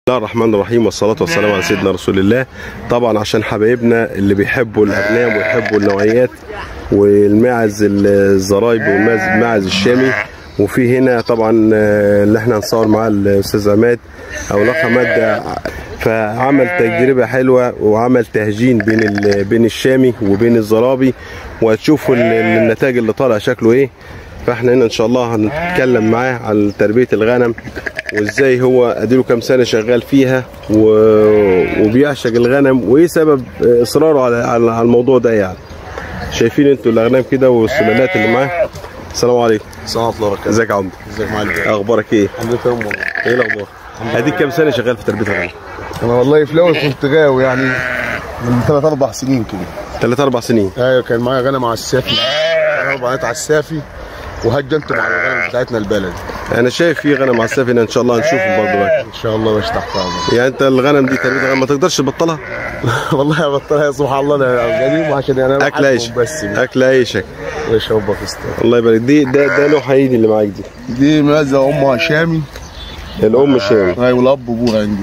الله الرحمن الرحيم والصلاة والسلام على سيدنا رسول الله طبعا عشان حبايبنا اللي بيحبوا الأغنام ويحبوا النوعيات والماعز الزرايب والماعز الشامي وفي هنا طبعا آه، اللي احنا هنصور معاه الاستاذ عماد او الاخ عماد ده فعمل تجربه حلوه وعمل تهجين بين ال- بين الشامي وبين الزرابي وهتشوفوا ال- النتاج اللي طالع شكله ايه فاحنا هنا ان شاء الله هنتكلم معاه عن تربيه الغنم وازاي هو اديله كام سنه شغال فيها و... وبيعشق الغنم وايه سبب اصراره على على على الموضوع ده يعني شايفين انتوا الاغنام كده والسلالات اللي معاه السلام عليكم السلام ورحمه الله وبركاته ازيك يا عمرو ازيك معلم اخبارك ايه الحمد لله تمام والله ايه الاخبار اديك كام سنه شغال في تربيه الغنم انا والله في الاول كنت غاوي يعني من ثلاث اربع سنين كده ثلاث اربع سنين ايوه كان معايا غنم على السافي كان اربع بنات على السافي وهجنت مع الغنم بتاعتنا البلد انا شايف في غنم على السافي هنا ان شاء الله هنشوفهم برضه بقى ان شاء الله مش تحت امرك يعني انت الغنم دي تربيه الغنم ما تقدرش تبطلها والله يا بطلها يا سبحان الله انا غريب عشان انا اكل عيش بحبهم بس اكل عيشك يا شباب فستان الله يبارك دي ده ده نوع حقيقي اللي معاك دي دي مازه امها شامي الام شامي ايوه والاب ابوها عندي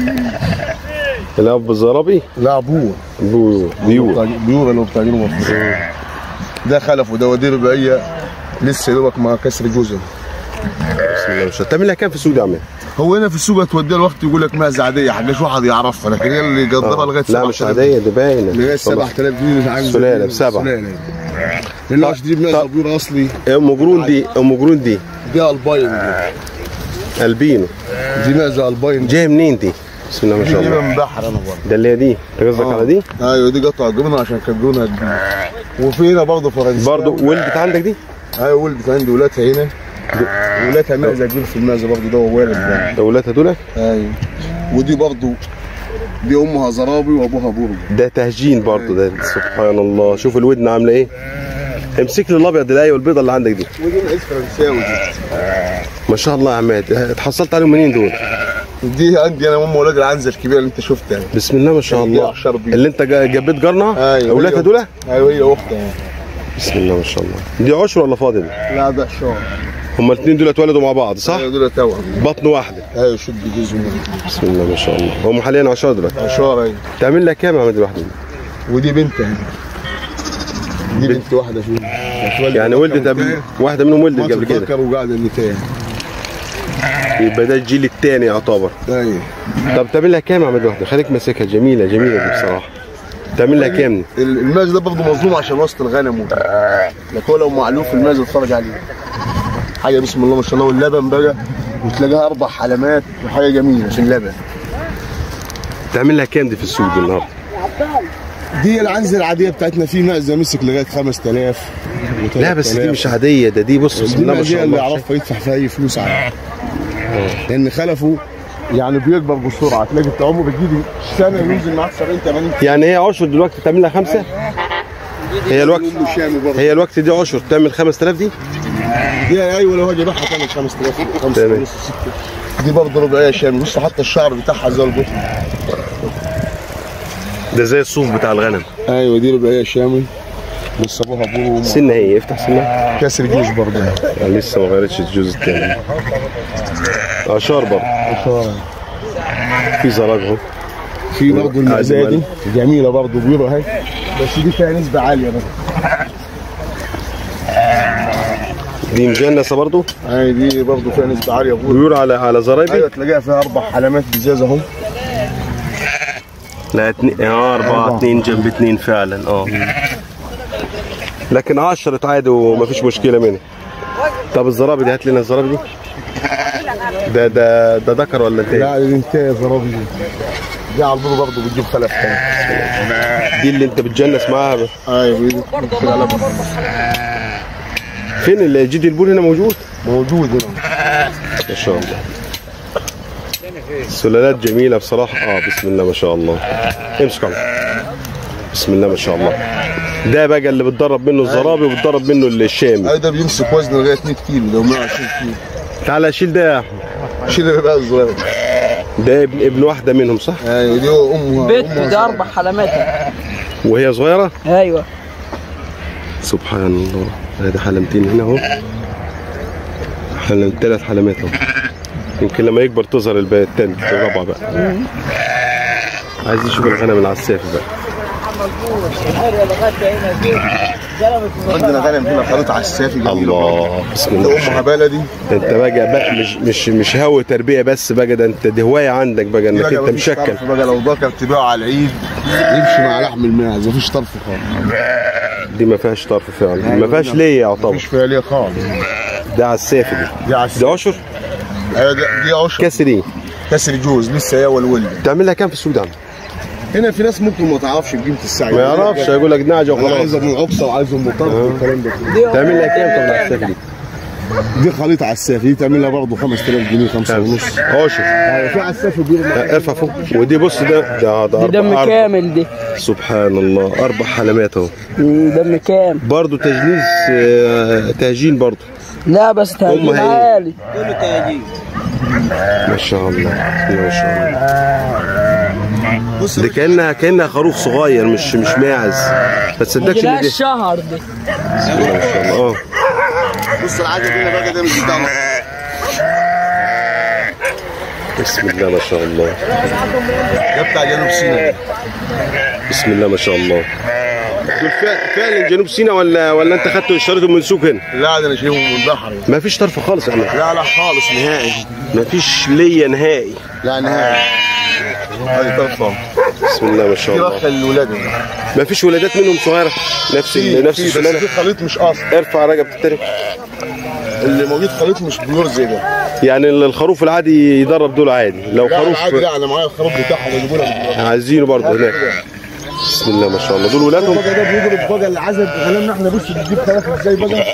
الاب الزرابي لا ابوه بيور بيور بيور اللي هو بتاع جنوب افريقيا ده خلف وده ودي رباعيه لسه دوبك مع كسر جزر بسم الله ما شاء الله تعمل لها كام في السوق دي يا عماد؟ هو هنا في السوق توديها الوقت يقول لك مازه عاديه حاجه شو واحد يعرفها لكن هي اللي يقدرها لغايه لا مش 7000 عاديه دي باينه لغايه خلاص. 7000 جنيه عايز سلالة بسبعة. سلالة لان عشان تجيب مازه طب. بيور اصلي ام جرون دي ام جرون دي دي الباين دي, البينو دي مازه الباين دي جايه منين دي؟ بسم الله ما شاء جايبها الله من بحر انا برضه ده اللي هي دي انت قصدك على دي؟ ايوه دي قطع جبنه عشان كان لونها كبير وفي هنا برضه فرنسا برضه ولدت عندك دي؟ ايوه ولدت عندي ولادها هنا ولادها مازه كبير في المازه برضه ده هو والد ده اولادها دول؟ ايوه ودي برضه دي امها زرابي وابوها برج ده تهجين برضه ده سبحان الله شوف الودن عامله ايه؟ امسك لي الابيض ده ايوه البيضه اللي عندك دي ودي مقاس فرنساوي دي ما شاء الله يا عماد اتحصلت عليهم منين دول؟ دي عندي انا ام ولاد العنزه الكبيره اللي انت شفتها بسم الله ما شاء دي الله أعشار بيض. اللي انت جا- جبيت جارنا ايوه اولادها هي- دول؟ ايوه هي اختها بسم الله ما شاء الله دي عشر ولا فاضل؟ لا ده شهر هما الاثنين دول اتولدوا مع بعض صح؟ ايوه دول توأم بطن واحده ايوه شد جزء بسم الله ما شاء الله هم حاليا 10 دلوقتي شهر ايوه تعمل لها كام يا عماد الواحده دي؟ ودي بنتها دي بنت واحده فيهم يعني ولدت قبل واحده منهم ولدت قبل كده كده وقاعده النتايه يبقى ده الجيل الثاني يعتبر ايوه طب تعمل لها كام يا عماد واحده خليك ماسكها جميله جميله دي بصراحه تعمل لها كام دي؟ ال- الماز ده برضه مظلوم عشان وسط الغنم وكده لكن هو لو معلوف الماز اتفرج عليه حاجه بسم الله ما شاء الله واللبن بقى وتلاقيها اربع حلمات وحاجه جميله في اللبن تعمل لها كام دي في السوق دي النهارده؟ دي العنزه العاديه بتاعتنا في مأزه مسك لغايه 5000 لا بس دي مش عاديه ده دي بص بسم دي الله ما شاء اللي الله يعرفها يدفع فيها اي فلوس عليها لان خلفه يعني بيكبر بسرعه تلاقي الطعام بتجيب سنه ينزل معاك 70 80 يعني هي عشر دلوقتي تعمل لها خمسه؟ هي الوقت له شامي برضه هي الوقت دي عشر تعمل 5000 دي؟ دي ايوه لو هاجي ابيعها تعمل 5000 5 تمام. ونص 6 دي برضه رباعيه شامي بص حتى الشعر بتاعها زي البطن ده زي الصوف بتاع الغنم ايوه دي رباعيه شامي لسه ابوها ابوه سنه هي افتح سنه كسر جيش برضه يعني لسه ما غيرتش الجزء الثاني اشار برضه في زراج اهو في برضه المأزاة دي عادي جميله برضه بيضه اهي بس دي فيها نسبه عاليه بس دي مجنسه برضه اي دي برضه فيها نسبه عاليه بيضه بيقولوا على على زرايبي ايوه تلاقيها فيها اربع حلمات بزاز اهو لا اتنين اه أربعة اتنين جنب اتنين فعلا اه لكن عشرة عادي ومفيش مشكلة منها طب الزرابي دي هات لنا الزرابي دي ده ده ده ذكر ولا انت لا دي انت يا زرابي دي دي على البيضه برضه بتجيب خلف تاني دي اللي انت بتجنس معاها ب- ايوه دي بتجيب على بيض. فين الجدي البول هنا موجود موجود هنا ما شاء الله سلالات جميلة بصراحة اه بسم الله ما شاء الله امسك عمر. بسم الله ما شاء الله ده بقى اللي بتدرب منه الزرابي وبتدرب منه الشامي اي ده بيمسك وزن لغايه 100 كيلو لو 120 كيلو تعالى شيل ده يا أحمد. شيل الرباعي الصغير ده ابن ابن واحدة منهم صح ايوه دي امها بيت أمها ده اربع حلمات وهي صغيرة ايوه سبحان الله هذا حلمتين هنا اهو حلم ثلاث حلمات اهو يمكن لما يكبر تظهر الب- التاني الرابعه بقى عايز نشوف الغنم العسافي بقى عندنا غنم هنا خليط عسافي جميل الله بسم الله ده امها بلدي ده انت بقى بقى مش مش مش هوى تربيه بس بقى ده انت دي هوايه عندك بقى انك بقى انت مفيش مشكل طرف بقى لو ذكر تبيعه على العيد يمشي مع لحم الماعز مفيش طرف خالص دي ما فيهاش طرف فعلا ما فيهاش ليه يعتبر مفيش فيها ليه خالص ده عسافي دي دي عسافي ده اشهر ايوه ده- دي عشر كسرين كسر جوز لسه هي والولد تعمل لها كام في السودان هنا في ناس ممكن ما تعرفش بقيمه السعي ما يعرفش يقول لك نعجه انا وخلاص عايز ابن عقصه وعايز ام طرف والكلام ده كله تعمل لها كام طب العسافي دي دي خليط عسافي دي تعمل لها برضه 5000 جنيه 5 ونص اشهر ايوه في عسافي بيرمى لا، ارفع فوق ودي بص ده ده ده دي أربع- دم أربع- كامل دي سبحان الله اربع حلمات اهو مم، دم كامل برضه تجنيز آه، تهجين برضه لا بس تهجين هي. عالي ما شاء الله ما شاء الله دي كانها كانها خروف صغير مش مش ماعز ما تصدقش ان دي الشهر دي ما شاء الله اه بص العجب هنا بقى ده مش بتاعنا بسم الله ما شاء الله ده بتاع جنوب سيناء بسم الله ما شاء الله دول فع- فعلا جنوب سيناء ولا ولا انت خدته اشتريته من سوق هنا لا ده انا شايفه من البحر ما فيش طرف خالص يا عم لا لا خالص نهائي ما فيش ليا نهائي لا نهائي هذه طرفه بسم الله ما شاء دي الله رخ الولاد ما فيش ولادات منهم صغيره نفس ال- نفس في بس السلاله في خليط مش اصل ارفع رقبه التاني اللي موجود خليط مش بيور زي ده يعني الخروف العادي يدرب دول عادي لو لا خروف عادي لا انا معايا الخروف بتاعهم بجيبوا لك عايزينه برضه هناك بسم الله ما شاء الله دول ولادهم بقى ده بيضرب بقى العزب غنمنا احنا بص بتجيب ثلاث ازاي بقى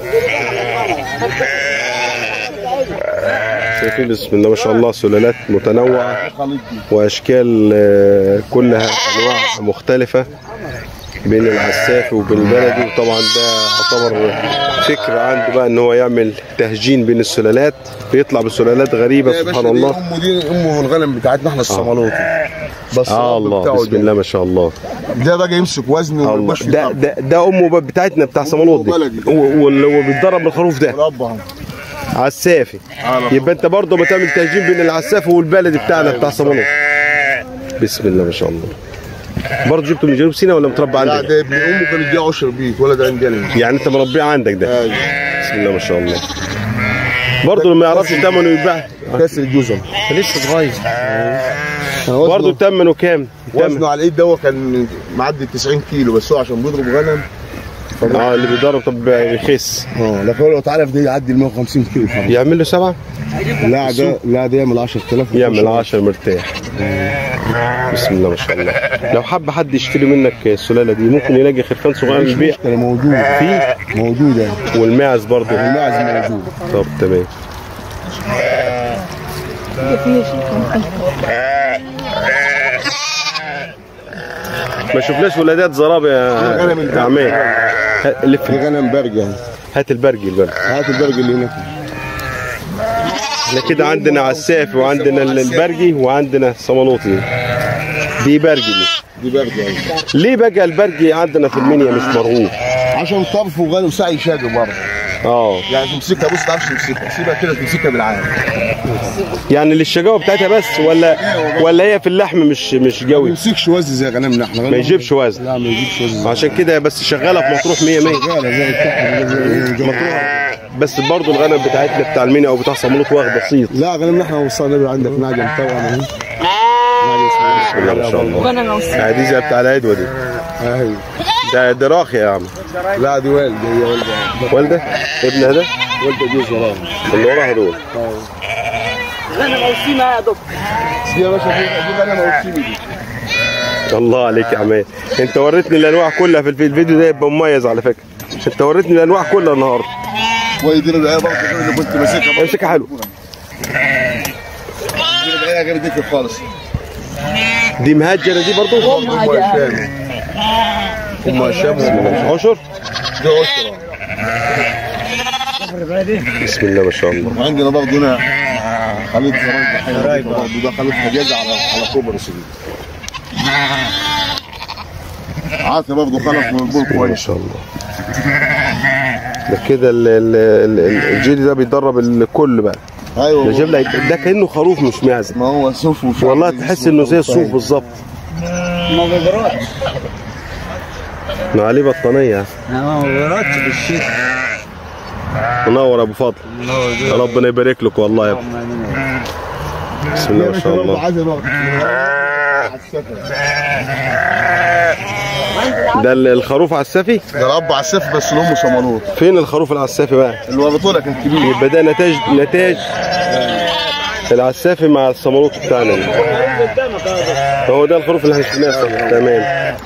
شايفين بسم الله ما شاء الله سلالات متنوعه خليط دي واشكال آه، كلها انواع مختلفه بين العسافي وبين البلدي وطبعا ده يعتبر فكره عنده بقى ان هو يعمل تهجين بين السلالات بيطلع بسلالات غريبه يا باشا سبحان دي الله امه دي امه الغنم بتاعتنا احنا الصمالوطي بس اه الأب الله بتاعه بسم ده. الله ما شاء الله ده بقى يمسك وزنه الله ومش ده ده ده امه بقى بتاعتنا بتاع صمالوط دي بلدي. و- واللي هو بيتدرب من الخروف ده ربهم عسافي يبقى انت برضه بتعمل تهجين بين العسافي والبلدي بتاعنا بتاع صمالوط بسم الله ما شاء الله برضه جبته من جنوب سيناء ولا متربى لا عندك؟ ده ابن امه كان يديه عشر بيت ولد عندي انا يعني انت مربيه عندك ده أيوة. بسم الله ما شاء الله برضه لما يعرفش ثمنه يتباع كسر الجزم لسه صغير برضه وزنه ثمنه كام؟ وزنه ثمن على الايد ده كان معدي 90 كيلو بس هو عشان بيضرب غنم اه اللي بيضرب طب يخس اه لكن لو تعرف ده يعدي ال 150 كيلو خلاص. يعمل له سبعه لا ده لا ده يعمل 10000 يعمل 10 مرتاح بسم الله ما شاء الله لو حب حد يشتري منك السلاله دي ممكن يلاقي خرفان صغير مش للبيع مشكله موجود في موجوده والماعز برضه الماعز موجود طب تمام ما شفناش ولادات زراب يا غنم البرج. يا عماد هات- اللي في في غنم برجه هات البرجي البرجي هات البرج اللي هناك احنا كده عندنا عسافي وعندنا البرجي وعندنا صمنوطي دي برجي دي دي برجه يعني. ليه بقى البرجي عندنا في المنيا مش مرغوب عشان طرف وغنم سعي شاقي برضه اه يعني تمسكها بص تعرفش تمسكها سيبها كده تمسكها بالعالم يعني للشجاوه بتاعتها بس ولا ولا هي في اللحم مش مش ما قوي يمسكش وزن زي غنمنا احنا ما يجيبش وزن لا ما يجيبش وزن عشان كده بس شغاله في مطروح 100 100 شغاله زي التحت زي مطروح بس برضو الغنم بتاعتنا بتاع المنيا او بتاع صملوط واخد بسيط لا غنمنا احنا وصلنا نبي عندك ناجم توأم اهي ناجم بسم الله ما شاء الله وانا موسى يعني دي زي بتاع العدوه دي اهي ده ده راخي يا عم لا دي والده هي والده والده ابنها ده والده دي وراها اللي وراها دول انا موسى يا دكتور دي يا باشا دي دي غنم اوسيمي دي الله عليك يا عماد انت وريتني الانواع كلها في الفي- الفيديو ده يبقى مميز على فكره انت وريتني الانواع كلها النهارده ودي العيال برضه غير اللي كنت ماسكها امسكها حلو دي العيال غير ديك خالص دي مهجره دي برضو ام هشام ام هشام وام عشر دي عشرة بسم الله ما شاء الله وعندنا برضه هنا خليط زرايب برضه ده خليط حجاز على على كوبر سيدي عاطي برضه خلف من البول ما كويس شاء الله ده كده ال- ال- ال- ال- الجيلي ده بيدرب الكل بقى ايوه ده جاب لك ده كانه خروف مش معزه ما هو صوف وشعر والله تحس انه زي الصوف بالظبط ما بيبردش ما عليه بطانيه ما بيبردش بالشتاء منور ابو فضل ربنا يبارك لك والله يا ابو بسم الله ما شاء الله ده ال- الخروف عسافي ده رب على السيف بس لامه شمالوط فين الخروف العسافي بقى اللي وريته لك الكبير يبقى ده نتاج نتاج العسافي مع الصمالوط بتاعنا ده. هو ده الخروف اللي احنا شفناه صح تمام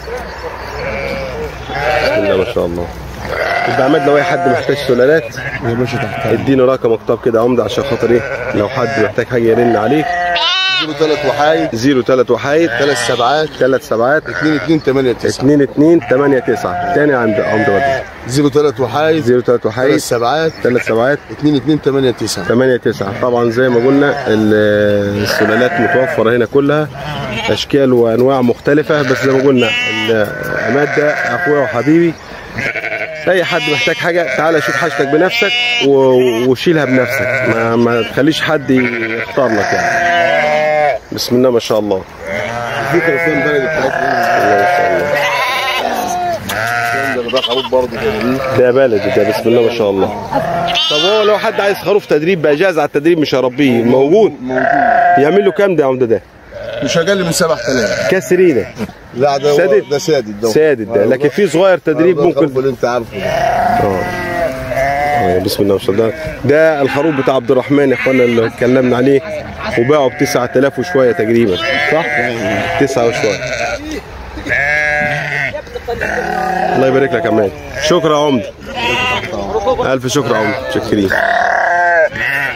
بسم الله ما شاء الله يبقى عماد لو اي حد محتاج سلالات يا باشا تحت اديني رقمك طب كده عمده عشان خاطر ايه لو حد محتاج حاجه يرن عليك له ثلاث وحايد 03 وحيد ثلاث سبعات ثلاث سبعات 2 2 8 9 2 2 8 9 تاني عند عمده بدر 03 وحايد 03 وحيد ثلاث سبعات ثلاث سبعات 2 2 8 9 8 9 طبعا زي ما قلنا ال- السلالات متوفره هنا كلها اشكال وانواع مختلفه بس زي ما قلنا ال- عماد ده اخويا وحبيبي اي حد محتاج حاجه تعالى شوف حاجتك بنفسك و- وشيلها بنفسك ما, ما تخليش حد يختار لك يعني بسم الله ما شاء الله في كرفان بلدي بتاعتنا الله ما شاء الله ده خروف برضه كده ده بلدي ده بسم الله ما شاء الله طب هو لو حد عايز خروف تدريب بقى جاهز على التدريب مش هربيه موجود موجود يعمل له كام ده يا عمده ده مش اقل من 7000 كسرينه لا ده هو- سادد؟ ده سادد ده سادد ده لكن في صغير تدريب ده الخروف ممكن اللي انت عارفه ده. آه، بسم الله ما شاء الله ده الخروف بتاع عبد الرحمن يا اخوانا اللي اتكلمنا عليه وباعه ب 9000 وشويه تقريبا صح؟ 9 وشويه الله يبارك لك يا عماد شكرا يا عمده الف شكر يا عمده متشكرين